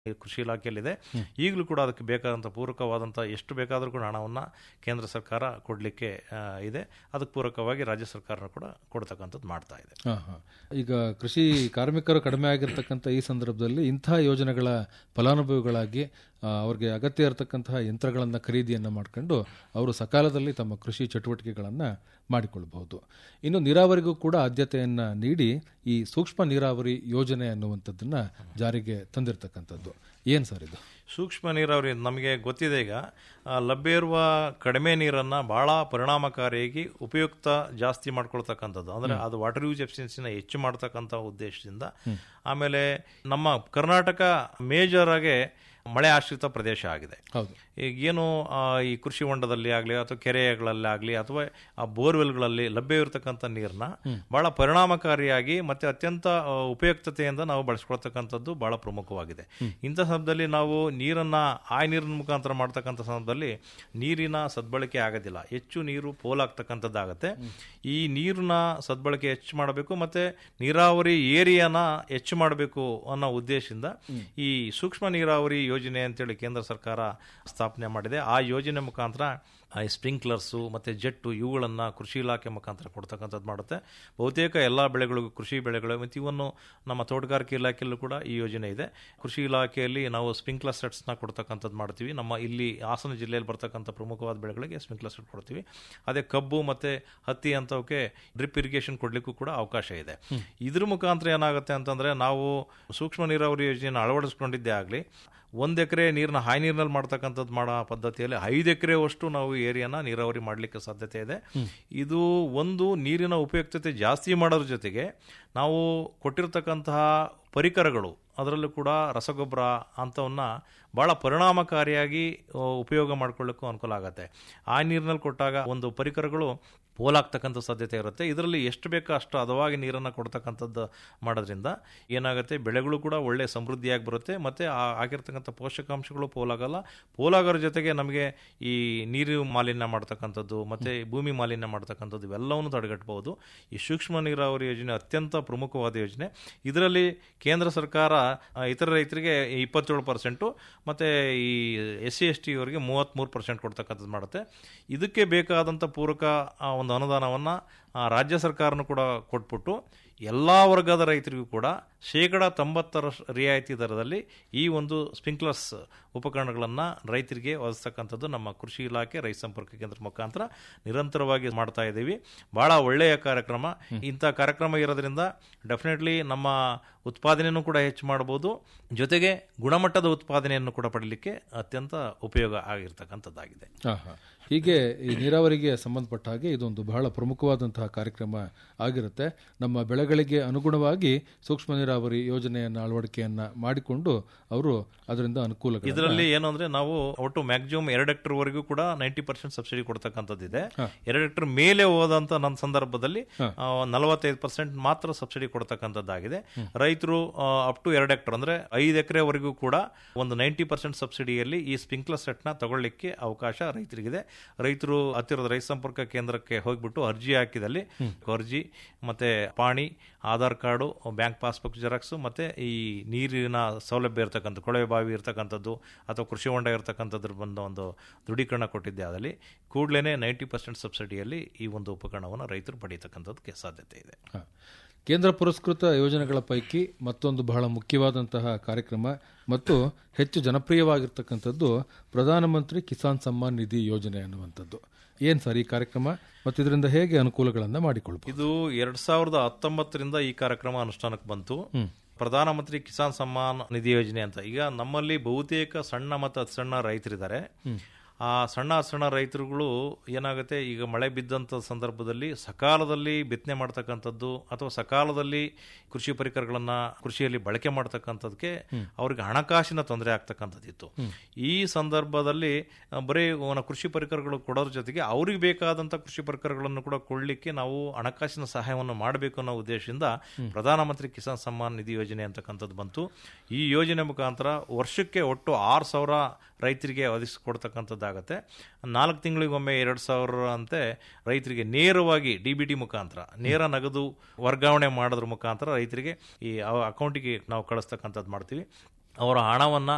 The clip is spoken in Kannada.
ಈ ಕೃಷಿ ಇಲಾಖೆಯಲ್ಲಿದೆ ಈಗಲೂ ಕೂಡ ಅದಕ್ಕೆ ಬೇಕಾದಂಥ ಪೂರಕವಾದಂಥ ಎಷ್ಟು ಬೇಕಾದರೂ ಕೂಡ ಹಣವನ್ನು ಕೇಂದ್ರ ಸರ್ಕಾರ ಕೊಡಲಿಕ್ಕೆ ಇದೆ ಅದಕ್ಕೆ ಪೂರಕವಾಗಿ ರಾಜ್ಯ ಸರ್ಕಾರ ಕೂಡ ಕೊಡ್ತಕ್ಕಂಥದ್ದು ಮಾಡ್ತಾ ಇದೆ ಹಾ, ಹಾ. ಈಗ ಕೃಷಿ ಕಾರ್ಮಿಕರು ಕಡಿಮೆ ಆಗಿರ್ತಕ್ಕಂಥ ಈ ಸಂದರ್ಭದಲ್ಲಿ ಇಂತಹ ಯೋಜನೆಗಳ ಫಲಾನುಭವಿಗಳಾಗಿ ಆ, ಅವ್ರಿಗೆ ಅಗತ್ಯ ಇರತಕ್ಕಂತಹ ಯಂತ್ರಗಳನ್ನು ಖರೀದಿಯನ್ನು ಮಾಡಿಕೊಂಡು ಅವರು ಸಕಾಲದಲ್ಲಿ ತಮ್ಮ ಕೃಷಿ ಚಟುವಟಿಕೆಗಳನ್ನು ಮಾಡಿಕೊಳ್ಳಬಹುದು ಇನ್ನು ನೀರಾವರಿಗೂ ಕೂಡ ಆದ್ಯತೆಯನ್ನು ನೀಡಿ ಈ ಸೂಕ್ಷ್ಮ ನೀರಾವರಿ ಯೋಜನೆ ಅನ್ನುವಂಥದ್ದನ್ನ ಜಾರಿಗೆ ತಂದಿರತಕ್ಕಂಥದ್ದು ಏನು ಸರ್ ಇದು ಸೂಕ್ಷ್ಮ ನೀರಾವರಿ ನಮಗೆ ಗೊತ್ತಿದೆ ಈಗ ಆ, ಲಭ್ಯ ಇರುವ ಕಡಿಮೆ ನೀರನ್ನು ಭಾಳ ಪರಿಣಾಮಕಾರಿಯಾಗಿ ಉಪಯುಕ್ತ ಜಾಸ್ತಿ ಮಾಡ್ಕೊಳ್ತಕ್ಕಂಥದ್ದು ಅಂದರೆ ಅದು ವಾಟರ್ ಯೂಸ್ ಎಫಿಷಿಯನ್ಸಿನ ಹೆಚ್ಚು ಮಾಡ್ತಕ್ಕಂಥ ಉದ್ದೇಶದಿಂದ ಆಮೇಲೆ ನಮ್ಮ ಕರ್ನಾಟಕ ಮೇಜರ್ ಆಗಿ ಮಳೆ ಆಶ್ರಿತ ಪ್ರದೇಶ ಆಗಿದೆ ಹೌದು ಈಗ ಏನು ಆ, ಈ ಕೃಷಿ ಹೊಂಡದಲ್ಲಿ ಆಗಲಿ ಅಥವಾ ಕೆರೆಗಳಲ್ಲಿ ಆಗಲಿ ಅಥವಾ ಆ ಬೋರ್ವೆಲ್ಗಳಲ್ಲಿ ಲಭ್ಯವಿರತಕ್ಕಂಥ ನೀರನ್ನ ಬಹಳ ಪರಿಣಾಮಕಾರಿಯಾಗಿ ಮತ್ತೆ ಅತ್ಯಂತ ಆ, ಉಪಯುಕ್ತತೆಯಿಂದ ನಾವು ಬಳಸ್ಕೊಳ್ತಕ್ಕಂಥದ್ದು ಬಹಳ ಪ್ರಮುಖವಾಗಿದೆ ಇಂಥ ಸಂದರ್ಭದಲ್ಲಿ ನಾವು ನೀರನ್ನ ಆ ನೀರಿನ ಮುಖಾಂತರ ಮಾಡ್ತಕ್ಕಂಥ ಸಂದರ್ಭದಲ್ಲಿ ನೀರಿನ ಸದ್ಬಳಕೆ ಆಗೋದಿಲ್ಲ ಹೆಚ್ಚು ನೀರು ಪೋಲಾಗ್ತಕ್ಕಂಥದ್ದಾಗತ್ತೆ ಈ ನೀರಿನ ಸದ್ಬಳಕೆ ಹೆಚ್ಚು ಮಾಡಬೇಕು ಮತ್ತೆ ನೀರಾವರಿ ಏರಿಯಾನ ಹೆಚ್ಚು ಮಾಡಬೇಕು ಅನ್ನೋ ಉದ್ದೇಶದಿಂದ ಈ ಸೂಕ್ಷ್ಮ ನೀರಾವರಿ ಯೋಜನೆ ಅಂತೇಳಿ ಕೇಂದ್ರ ಸರ್ಕಾರ ಸ್ಥಾಪನೆ ಮಾಡಿದೆ ಆ ಯೋಜನೆ ಮುಖಾಂತರ ಈ ಸ್ಪ್ರಿಂಕ್ಲರ್ಸು ಮತ್ತು ಜೆಟ್ಟು ಇವುಗಳನ್ನು ಕೃಷಿ ಇಲಾಖೆ ಮುಖಾಂತರ ಕೊಡ್ತಕ್ಕಂಥದ್ದು ಮಾಡುತ್ತೆ ಬಹುತೇಕ ಎಲ್ಲ ಬೆಳೆಗಳಿಗೂ ಕೃಷಿ ಬೆಳೆಗಳು ಮತ್ತು ಇವನ್ನು ನಮ್ಮ ತೋಟಗಾರಿಕೆ ಇಲಾಖೆಯಲ್ಲೂ ಕೂಡ ಈ ಯೋಜನೆ ಇದೆ ಕೃಷಿ ಇಲಾಖೆಯಲ್ಲಿ ನಾವು ಸ್ಪ್ರಿಂಕ್ಲರ್ ಸೆಟ್ಸ್ನ ಕೊಡ್ತಕ್ಕಂಥದ್ದು ಮಾಡ್ತೀವಿ ನಮ್ಮ ಇಲ್ಲಿ ಹಾಸನ ಜಿಲ್ಲೆಯಲ್ಲಿ ಬರ್ತಕ್ಕಂಥ ಪ್ರಮುಖವಾದ ಬೆಳೆಗಳಿಗೆ ಸ್ಪ್ರಿಂಕ್ಲರ್ ಸೆಟ್ ಕೊಡ್ತೀವಿ ಅದೇ ಕಬ್ಬು ಮತ್ತು ಹತ್ತಿ ಅಂಥವಕ್ಕೆ ಡ್ರಿಪ್ ಇರಿಗೇಷನ್ ಕೊಡಲಿಕ್ಕೂ ಕೂಡ ಅವಕಾಶ ಇದೆ ಇದ್ರ ಮುಖಾಂತರ ಏನಾಗುತ್ತೆ ಅಂತಂದರೆ ನಾವು ಸೂಕ್ಷ್ಮ ನೀರಾವರಿ ಯೋಜನೆಯನ್ನು ಅಳವಡಿಸ್ಕೊಂಡಿದ್ದೇ ಆಗಲಿ ಒಂದು ಎಕರೆ ನೀರನ್ನ ಹಾಯಿ ನೀರಿನಲ್ಲಿ ಮಾಡ್ತಕ್ಕಂಥದ್ದು ಮಾಡೋ ಪದ್ಧತಿಯಲ್ಲಿ ಐದು ಎಕರೆವಷ್ಟು ನಾವು ಏರಿಯಾನ ನೀರಾವರಿ ಮಾಡಲಿಕ್ಕೆ ಸಾಧ್ಯತೆ ಇದೆ ಇದು ಒಂದು ನೀರಿನ ಉಪಯುಕ್ತತೆ ಜಾಸ್ತಿ ಮಾಡೋದ್ರ ಜೊತೆಗೆ ನಾವು ಕೊಟ್ಟಿರ್ತಕ್ಕಂತಹ ಪರಿಕರಗಳು ಅದರಲ್ಲೂ ಕೂಡ ರಸಗೊಬ್ಬರ ಅಂಥವನ್ನ ಭಾಳ ಪರಿಣಾಮಕಾರಿಯಾಗಿ ಆ, ಉಪಯೋಗ ಮಾಡ್ಕೊಳ್ಳಿಕ್ಕೂ ಅನುಕೂಲ ಆಗುತ್ತೆ ಆ ನೀರಿನಲ್ಲಿ ಕೊಟ್ಟಾಗ ಒಂದು ಪರಿಕರಗಳು ಪೋಲಾಗ್ತಕ್ಕಂಥ ಸಾಧ್ಯತೆ ಇರುತ್ತೆ ಇದರಲ್ಲಿ ಎಷ್ಟು ಬೇಕೋ ಅಷ್ಟು ಹದವಾಗಿ ನೀರನ್ನು ಕೊಡ್ತಕ್ಕಂಥದ್ದು ಮಾಡೋದ್ರಿಂದ ಏನಾಗುತ್ತೆ ಬೆಳೆಗಳು ಕೂಡ ಒಳ್ಳೆ ಸಮೃದ್ಧಿಯಾಗಿ ಬರುತ್ತೆ ಮತ್ತು ಆ ಆಗಿರ್ತಕ್ಕಂಥ ಪೋಷಕಾಂಶಗಳು ಪೋಲಾಗಲ್ಲ ಪೋಲಾಗೋರ ಜೊತೆಗೆ ನಮಗೆ ಈ ನೀರು ಮಾಲಿನ್ಯ ಮಾಡ್ತಕ್ಕಂಥದ್ದು ಮತ್ತು ಭೂಮಿ ಮಾಲಿನ್ಯ ಮಾಡ್ತಕ್ಕಂಥದ್ದು ಇವೆಲ್ಲವನ್ನು ತಡೆಗಟ್ಟಬಹುದು ಈ ಸೂಕ್ಷ್ಮ ನೀರಾವರಿ ಯೋಜನೆ ಅತ್ಯಂತ ಪ್ರಮುಖವಾದ ಯೋಜನೆ ಇದರಲ್ಲಿ ಕೇಂದ್ರ ಸರ್ಕಾರ ಆ, ಇತರ ರೈತರಿಗೆ ಇಪ್ಪತ್ತೇಳು ಪರ್ಸೆಂಟು ಮತ್ತು ಈ ಎಸ್ ಸಿ ಎಸ್ ಟಿ ಅವರಿಗೆ ಮೂವತ್ತ್ಮೂರು ಪರ್ಸೆಂಟ್ ಕೊಡ್ತಕ್ಕಂಥದ್ದು ಮಾಡುತ್ತೆ ಇದಕ್ಕೆ ಬೇಕಾದಂಥ ಪೂರಕ ಆ, ಒಂದು ಅನುದಾನವನ್ನು ರಾಜ್ಯ ಸರ್ಕಾರನೂ ಕೂಡ ಕೊಟ್ಬಿಟ್ಟು ಎಲ್ಲ ವರ್ಗದ ರೈತರಿಗೂ ಕೂಡ ಶೇಕಡ ತೊಂಬತ್ತರ ರಿಯಾಯಿತಿ ದರದಲ್ಲಿ ಈ ಒಂದು ಸ್ಪ್ರಿಂಕ್ಲರ್ಸ್ ಉಪಕರಣಗಳನ್ನು ರೈತರಿಗೆ ಒದಗಿಸ್ತಕ್ಕಂಥದ್ದು ನಮ್ಮ ಕೃಷಿ ಇಲಾಖೆ ರೈತ ಸಂಪರ್ಕ ಕೇಂದ್ರ ಮುಖಾಂತರ ನಿರಂತರವಾಗಿ ಮಾಡ್ತಾ ಇದ್ದೀವಿ ಬಹಳ ಒಳ್ಳೆಯ ಕಾರ್ಯಕ್ರಮ ಇಂಥ ಕಾರ್ಯಕ್ರಮ ಇರೋದ್ರಿಂದ ಡೆಫಿನೆಟ್ಲಿ ನಮ್ಮ ಉತ್ಪಾದನೆಯನ್ನು ಕೂಡ ಹೆಚ್ಚು ಮಾಡ್ಬೋದು ಜೊತೆಗೆ ಗುಣಮಟ್ಟದ ಉತ್ಪಾದನೆಯನ್ನು ಕೂಡ ಪಡೀಲಿಕ್ಕೆ ಅತ್ಯಂತ ಉಪಯೋಗ ಆಗಿರ್ತಕ್ಕಂಥದ್ದಾಗಿದೆ ಹಾ, ಹಾ. ಹೀಗೆ ಈ ನೀರಾವರಿಗೆ ಸಂಬಂಧಪಟ್ಟ ಹಾಗೆ ಇದೊಂದು ಬಹಳ ಪ್ರಮುಖವಾದಂತಹ ಕಾರ್ಯಕ್ರಮ ಆಗಿರುತ್ತೆ ನಮ್ಮ ಬೆಳೆಗಳಿಗೆ ಅನುಗುಣವಾಗಿ ಸೂಕ್ಷ್ಮ ನೀರಾವರಿ ಯೋಜನೆಯನ್ನ ಅಳವಡಿಕೆಯನ್ನ ಮಾಡಿಕೊಂಡು ಅವರು ಅದರಿಂದ ಅನುಕೂಲ ಇದರಲ್ಲಿ ಏನು ಅಂದ್ರೆ ನಾವು ಒಟ್ಟು ಮ್ಯಾಕ್ಸಿಮಮ್ ಎರಡು ಹೆಕ್ಟರ್ ವರೆಗೂ ಕೂಡ ನೈಂಟಿ ಪರ್ಸೆಂಟ್ ಸಬ್ಸಿಡಿ ಕೊಡ್ತಕ್ಕಂಥದ್ದಿದೆ ಎರಡು ಹೆಕ್ಟರ್ ಮೇಲೆ ಹೋದಂತ ನನ್ನ ಸಂದರ್ಭದಲ್ಲಿ ನಲವತ್ತೈದು ಪರ್ಸೆಂಟ್ ಮಾತ್ರ ಸಬ್ಸಿಡಿ ಕೊಡ್ತಕ್ಕಂಥದ್ದಾಗಿದೆ ರೈತರು ಅಪ್ ಟು ಎರಡು ಹೆಕ್ಟರ್ ಅಂದ್ರೆ ಐದು ಎಕರೆವರೆಗೂ ಕೂಡ ಒಂದು ನೈಂಟಿ ಪರ್ಸೆಂಟ್ ಸಬ್ಸಿಡಿಯಲ್ಲಿ ಈ ಸ್ಪ್ರಿಂಕ್ಲರ್ ಸೆಟ್ ನ ತಗೊಳ್ಳಿಕ್ಕೆ ಅವಕಾಶ ರೈತರಿಗಿದೆ ರೈತರು ಹತ್ತಿರದ ರೈತ ಸಂಪರ್ಕ ಕೇಂದ್ರಕ್ಕೆ ಹೋಗ್ಬಿಟ್ಟು ಅರ್ಜಿ ಹಾಕಿದಲ್ಲಿ ಅರ್ಜಿ ಮತ್ತೆ ಪಾಣಿ Aadhaar card bank passbook xerox ಮತ್ತೆ ಈ ನೀರಿನ ಸೌಲಭ್ಯ ಇರತಕ್ಕಂಥ ಕೊಳವೆ ಬಾವಿ ಇರತಕ್ಕಂಥದ್ದು ಅಥವಾ ಕೃಷಿ ಹೊಂಡ ಇರತಕ್ಕಂಥದ್ರ ಬಂದ ಒಂದು ದೃಢೀಕರಣ ಕೊಟ್ಟಿದ್ದೆ ಅದರಲ್ಲಿ ಕೂಡಲೇ ನೈಂಟಿ ಪರ್ಸೆಂಟ್ ಸಬ್ಸಿಡಿಯಲ್ಲಿ ಈ ಒಂದು ಉಪಕರಣವನ್ನು ರೈತರು ಪಡೀತಕ್ಕಂಥದ್ದಕ್ಕೆ ಸಾಧ್ಯತೆ ಇದೆ ಹಾ. ಕೇಂದ್ರ ಪುರಸ್ಕೃತ ಯೋಜನೆಗಳ ಪೈಕಿ ಮತ್ತೊಂದು ಬಹಳ ಮುಖ್ಯವಾದಂತಹ ಕಾರ್ಯಕ್ರಮ ಮತ್ತು ಹೆಚ್ಚು ಜನಪ್ರಿಯವಾಗಿರ್ತಕ್ಕಂಥದ್ದು ಪ್ರಧಾನಮಂತ್ರಿ ಕಿಸಾನ್ ಸಮ್ಮಾನ್ ನಿಧಿ ಯೋಜನೆ ಅನ್ನುವಂಥದ್ದು ಏನ್ ಸರ್ ಈ ಕಾರ್ಯಕ್ರಮ ಮತ್ತು ಇದರಿಂದ ಹೇಗೆ ಅನುಕೂಲಗಳನ್ನ ಮಾಡಿಕೊಳ್ಬಹುದು ಇದು ಎರಡ್ ಸಾವಿರದ ಹತ್ತೊಂಬತ್ತರಿಂದ ಈ ಕಾರ್ಯಕ್ರಮ ಅನುಷ್ಠಾನಕ್ಕೆ ಬಂತು ಪ್ರಧಾನಮಂತ್ರಿ ಕಿಸಾನ್ ಸಮ್ಮಾನ್ ನಿಧಿ ಯೋಜನೆ ಅಂತ ಈಗ ನಮ್ಮಲ್ಲಿ ಬಹುತೇಕ ಸಣ್ಣ ಮತ್ತು ಅತಿ ಸಣ್ಣ ರೈತರಿದ್ದಾರೆ ಆ ಸಣ್ಣ ಸಣ್ಣ ರೈತರುಗಳು ಏನಾಗುತ್ತೆ ಈಗ ಮಳೆ ಬಿದ್ದಂಥ ಸಂದರ್ಭದಲ್ಲಿ ಸಕಾಲದಲ್ಲಿ ಬಿತ್ತನೆ ಮಾಡ್ತಕ್ಕಂಥದ್ದು ಅಥವಾ ಸಕಾಲದಲ್ಲಿ ಕೃಷಿ ಪರಿಕರಗಳನ್ನ ಕೃಷಿಯಲ್ಲಿ ಬಳಕೆ ಮಾಡ್ತಕ್ಕಂಥದ್ದಕ್ಕೆ ಅವ್ರಿಗೆ ಹಣಕಾಸಿನ ತೊಂದರೆ ಆಗ್ತಕ್ಕಂಥದ್ದಿತ್ತು ಈ ಸಂದರ್ಭದಲ್ಲಿ ಆ, ಬರೀ ಅವನ ಕೃಷಿ ಪರಿಕರಗಳು ಕೊಡೋದ್ರ ಜೊತೆಗೆ ಅವ್ರಿಗೆ ಬೇಕಾದಂಥ ಕೃಷಿ ಪರಿಕರಗಳನ್ನು ಕೂಡ ಕೊಳ್ಳಿಕ್ಕೆ ನಾವು ಹಣಕಾಸಿನ ಸಹಾಯವನ್ನು ಮಾಡಬೇಕು ಅನ್ನೋ ಉದ್ದೇಶದಿಂದ ಪ್ರಧಾನಮಂತ್ರಿ ಕಿಸಾನ್ ಸಮ್ಮಾನ್ ನಿಧಿ ಯೋಜನೆ ಅಂತಕ್ಕಂಥದ್ದು ಬಂತು ಈ ಯೋಜನೆ ಮುಖಾಂತರ ವರ್ಷಕ್ಕೆ ಒಟ್ಟು ಆರು ಸಾವಿರ ರೈತರಿಗೆ ಒದಗಿಸಿಕೊಡ್ತಕ್ಕಂಥದ್ದಾಗತ್ತೆ ನಾಲ್ಕು ತಿಂಗಳಿಗೊಮ್ಮೆ ಎರಡು ಸಾವಿರ ಅಂತೆ ರೈತರಿಗೆ ನೇರವಾಗಿ ಡಿ ಬಿ ಟಿ ಮುಖಾಂತರ ನೇರ ನಗದು ವರ್ಗಾವಣೆ ಮಾಡೋದ್ರ ಮುಖಾಂತರ ರೈತರಿಗೆ ಈ ಅಕೌಂಟಿಗೆ ನಾವು ಕಳಿಸ್ತಕ್ಕಂಥದ್ದು ಮಾಡ್ತೀವಿ ಅವರ ಹಣವನ್ನು